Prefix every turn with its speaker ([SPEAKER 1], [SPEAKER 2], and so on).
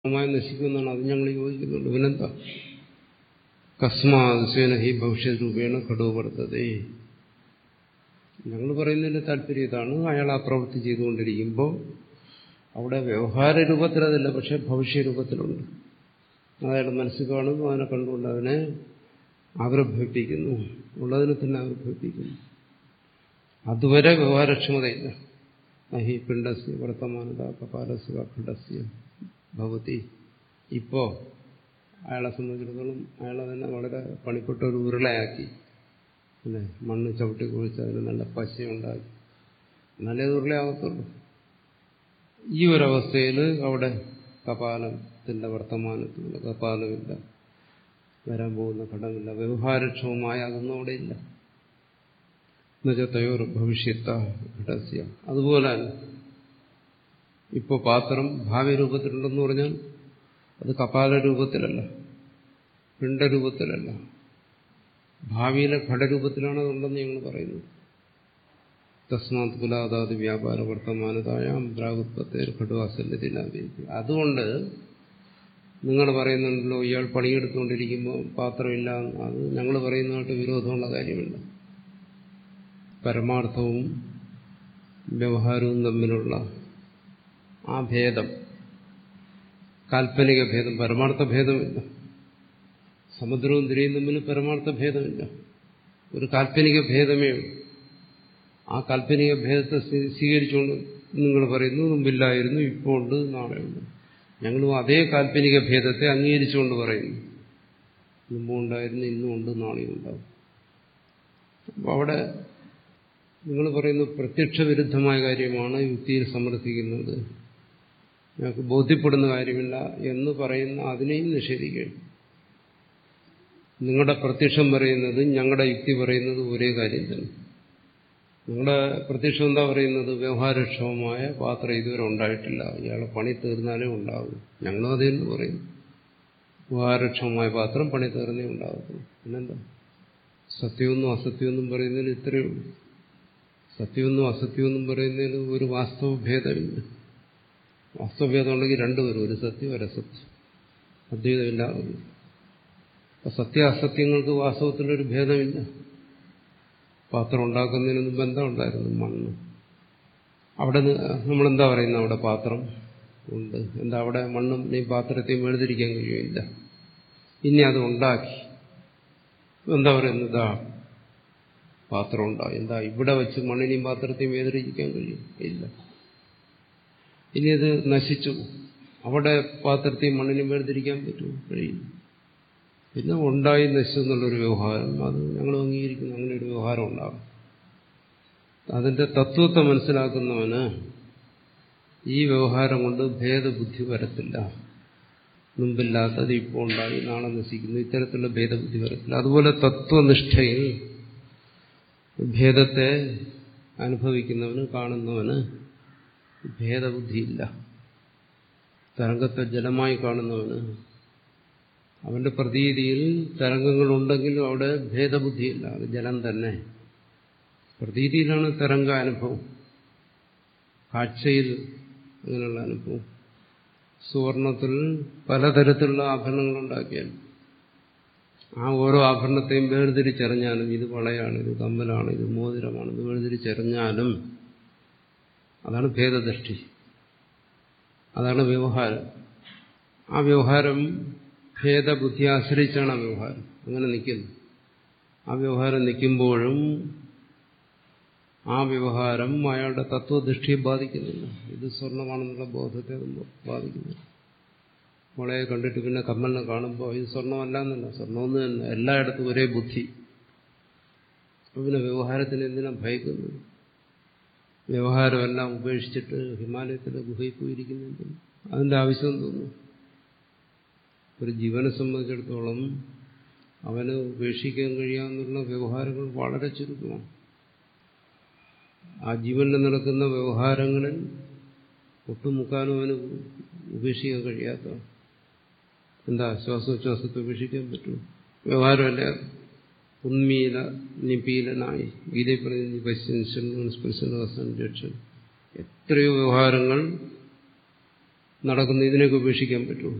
[SPEAKER 1] മായി നശിക്കുമെന്നാണ് അത് ഞങ്ങൾ യോജിക്കുന്നുണ്ട് പിന്നെന്താ കസ്മാസ്വേന ഹി ഭവിഷ്യ രൂപേണ ഘടോവർത്തതേ ഞങ്ങൾ പറയുന്നതിന്റെ താല്പര്യം ഇതാണ് അയാൾ ആ പ്രവൃത്തി ചെയ്തുകൊണ്ടിരിക്കുമ്പോൾ അവിടെ വ്യവഹാര രൂപത്തിൽ അതല്ല പക്ഷെ ഭവിഷ്യ രൂപത്തിലുണ്ട് അയാളുടെ മനസ്സിൽ കാണുന്നു അതിനെ കണ്ടുകൊണ്ട് അതിനെ ആവിർഭവിപ്പിക്കുന്നു ഉള്ളതിനെ തന്നെ ആവിർഭവിപ്പിക്കുന്നു അതുവരെ വ്യവഹാരക്ഷമതയില്ല നഹി പിണ്ടസ്യ വർത്തമാനത കപാലസ്യ ഖണ്ഡസ്യ ഭവതി ഇപ്പോ അയാളെ സംബന്ധിച്ചിടത്തോളം അയാളെ തന്നെ വളരെ പണിപ്പെട്ട ഒരു ഉരുളയാക്കി അല്ലേ മണ്ണ് ചവിട്ടി കുഴിച്ച് അതിന് നല്ല പശയുണ്ടാക്കി എന്നാലേ അത് ഉരുളയാകത്തുള്ളൂ ഈ ഒരവസ്ഥയിൽ അവിടെ കപാലത്തിന്റെ വർത്തമാനത്തിലുള്ള കപാലമില്ല വരാൻ പോകുന്ന ഘടമില്ല വ്യവഹാരക്ഷമമായ അതൊന്നും അവിടെ ഇല്ല എന്നുവെച്ചാൽ തയോർ ഭവിഷ്യത്ത ഘടസ്യ അതുപോലെ ഇപ്പോൾ പാത്രം ഭാവി രൂപത്തിലുണ്ടെന്ന് പറഞ്ഞാൽ അത് കപാല രൂപത്തിലല്ല പിണ്ടരൂപത്തിലല്ല ഭാവിയിലെ ഘടരൂപത്തിലാണ് അതുണ്ടെന്ന് ഞങ്ങൾ പറയുന്നത് തസ്മാത് കുലാദാത് വ്യാപാര വർത്തമാനതായാം ദ്രാഗുത്പത്തേർ ഘടുവാസല്യത്തിലായിരിക്കും അതുകൊണ്ട് നിങ്ങൾ പറയുന്നുണ്ടല്ലോ ഇയാൾ പണിയെടുത്തുകൊണ്ടിരിക്കുമ്പോൾ പാത്രമില്ല അത് ഞങ്ങൾ പറയുന്നതായിട്ട് വിരോധമുള്ള കാര്യമില്ല പരമാർത്ഥവും വ്യവഹാരവും തമ്മിലുള്ള ആ ഭേദം കാൽപ്പനിക ഭേദം പരമാർത്ഥ ഭേദമില്ല സമുദ്രവും തിരയും തമ്മിൽ പരമാർത്ഥ ഭേദമില്ല ഒരു കാൽപ്പനിക ഭേദമേ ഉള്ളൂ ആ കാൽപ്പനിക ഭേദത്തെ സ്വീകരിച്ചുകൊണ്ട് നിങ്ങൾ പറയുന്നു മുമ്പില്ലായിരുന്നു ഇപ്പോൾ ഉണ്ട് നാളെ ഉണ്ട് ഞങ്ങളും അതേ കാൽപ്പനിക ഭേദത്തെ അംഗീകരിച്ചുകൊണ്ട് പറയുന്നു മുമ്പും ഉണ്ടായിരുന്നു ഇന്നും ഉണ്ട് നാളെയും ഉണ്ടാവും അപ്പോൾ അവിടെ നിങ്ങൾ പറയുന്ന പ്രത്യക്ഷ വിരുദ്ധമായ കാര്യമാണ് യുക്തിയിൽ സമർത്ഥിക്കുന്നത് ഞങ്ങൾക്ക് ബോധ്യപ്പെടുന്ന കാര്യമില്ല എന്ന് പറയുന്ന അതിനെയും നിഷേധിക്കുകയാണ് നിങ്ങളുടെ പ്രത്യക്ഷം പറയുന്നത് ഞങ്ങളുടെ യുക്തി പറയുന്നത് ഒരേ കാര്യം തന്നെ നിങ്ങളുടെ പ്രത്യക്ഷം എന്താ പറയുന്നത് വ്യവഹാരക്ഷമമായ പാത്രം ഇതുവരെ ഉണ്ടായിട്ടില്ല ഇയാളെ പണി തീർന്നാലേ ഉണ്ടാവൂ ഞങ്ങളും അതേ പറയുന്നു വ്യവഹാരക്ഷമമായ പാത്രം പണി തീർന്നേ ഉണ്ടാകത്തുള്ളൂ പിന്നെന്താ സത്യമൊന്നും അസത്യമൊന്നും പറയുന്നതിൽ ഇത്രയേ ഉള്ളൂ സത്യമൊന്നും അസത്യമൊന്നും പറയുന്നതിൽ ഒരു വാസ്തവ ഭേദമില്ല വാസ്തവഭേദം ഉണ്ടെങ്കിൽ രണ്ടുപേരും ഒരു സത്യം ഒരു അസത്യം അദ്വൈതമില്ലാതെ അപ്പൊ സത്യാസത്യങ്ങൾക്ക് വാസ്തവത്തിലൊരു ഭേദമില്ല പാത്രം ഉണ്ടാക്കുന്നതിനൊന്നും ബന്ധം ഉണ്ടായിരുന്നു മണ്ണ് അവിടെ നമ്മളെന്താ പറയുന്നത് അവിടെ പാത്രം ഉണ്ട് എന്താ അവിടെ മണ്ണും നീ പാത്രത്തെയും വേർതിരിക്കാൻ കഴിയുമില്ല ഇനി അത് ഉണ്ടാക്കി എന്താ പറയുന്നത് ഇതാ പാത്രം ഉണ്ടാവും എന്താ ഇവിടെ വെച്ച് മണ്ണിനെയും പാത്രത്തെയും വേദനിക്കാൻ കഴിയും ഇല്ല ഇനി അത് നശിച്ചു അവിടെ പാത്രത്തെയും മണ്ണിനെയും വേർതിരിക്കാൻ പറ്റുമോ കഴിയില്ല പിന്നെ ഉണ്ടായി നശിച്ചു എന്നുള്ളൊരു വ്യവഹാരം അത് ഞങ്ങൾ അംഗീകരിക്കുന്നു അങ്ങനെ ഒരു വ്യവഹാരം ഉണ്ടാകും അതിന്റെ തത്വത്തെ മനസ്സിലാക്കുന്നവന് ഈ വ്യവഹാരം കൊണ്ട് ഭേദബുദ്ധി വരത്തില്ല മുമ്പില്ലാത്തത് ഇപ്പോൾ ഉണ്ടായി നാളെ നശിക്കുന്നു ഇത്തരത്തിലുള്ള ഭേദബുദ്ധി വരത്തില്ല അതുപോലെ തത്വനിഷ്ഠയിൽ ഭേദത്തെ അനുഭവിക്കുന്നവന് കാണുന്നവന് ഭേദബുദ്ധിയില്ല തരംഗത്തെ ജലമായി കാണുന്നവന് അവന്റെ പ്രതീതിയിൽ തരംഗങ്ങളുണ്ടെങ്കിലും അവിടെ ഭേദബുദ്ധിയില്ല അത് ജലം തന്നെ പ്രതീതിയിലാണ് തരംഗ അനുഭവം കാഴ്ചയിൽ അങ്ങനെയുള്ള അനുഭവം സുവർണത്തിൽ പലതരത്തിലുള്ള ആഭരണങ്ങൾ ഉണ്ടാക്കിയാൽ ആ ഓരോ ആഭരണത്തെയും വേർതിരിച്ചറിഞ്ഞാലും ഇത് വളയാണ് ഇത് കമ്മലാണ് ഇത് മോതിരമാണ് ഇത് വേർതിരിച്ചറിഞ്ഞാലും അതാണ് ഭേദദൃഷ്ടി അതാണ് വ്യവഹാരം ആ വ്യവഹാരം ഭേദബുദ്ധി ആശ്രയിച്ചാണ് ആ വ്യവഹാരം അങ്ങനെ നിൽക്കുന്നു ആ വ്യവഹാരം നിൽക്കുമ്പോഴും ആ വ്യവഹാരം അയാളുടെ തത്വദൃഷ്ടിയെ ബാധിക്കുന്നില്ല ഇത് സ്വർണ്ണമാണെന്നുള്ള ബോധത്തെ ബാധിക്കുന്നില്ല മുളയെ കണ്ടിട്ട് പിന്നെ കമ്മലിനെ കാണുമ്പോൾ ഇത് സ്വർണ്ണമല്ല എന്നല്ല സ്വർണ്ണമെന്ന് തന്നെ എല്ലായിടത്തും ഒരേ ബുദ്ധി അപ്പം പിന്നെ വ്യവഹാരത്തിന് എന്തിനാ ഭയക്കുന്നത് വ്യവഹാരമെല്ലാം ഉപേക്ഷിച്ചിട്ട് ഹിമാലയത്തിലെ ഗുഹയിൽ പോയിരിക്കുന്നെങ്കിൽ അതിന്റെ ആവശ്യം തോന്നുന്നു ഒരു ജീവനെ സംബന്ധിച്ചിടത്തോളം അവന് ഉപേക്ഷിക്കാൻ കഴിയാവുന്ന വ്യവഹാരങ്ങൾ വളരെ ചുരുക്കമാണ് ആ ജീവനിൽ നടക്കുന്ന വ്യവഹാരങ്ങളിൽ ഒട്ടുമുക്കാലും അവന് ഉപേക്ഷിക്കാൻ കഴിയാത്ത എന്താ ശ്വാസോച്ഛ്വാസത്തെ ഉപേക്ഷിക്കാൻ പറ്റുമോ വ്യവഹാരമല്ല ഉന്മീല നിപീലനായി ഗീതയിൽ പറയുന്ന പശ്യൻ സ്പർശനവാസൻ രക്ഷൻ എത്രയോ വ്യവഹാരങ്ങൾ നടക്കുന്ന ഇതിനെയൊക്കെ ഉപേക്ഷിക്കാൻ പറ്റുമോ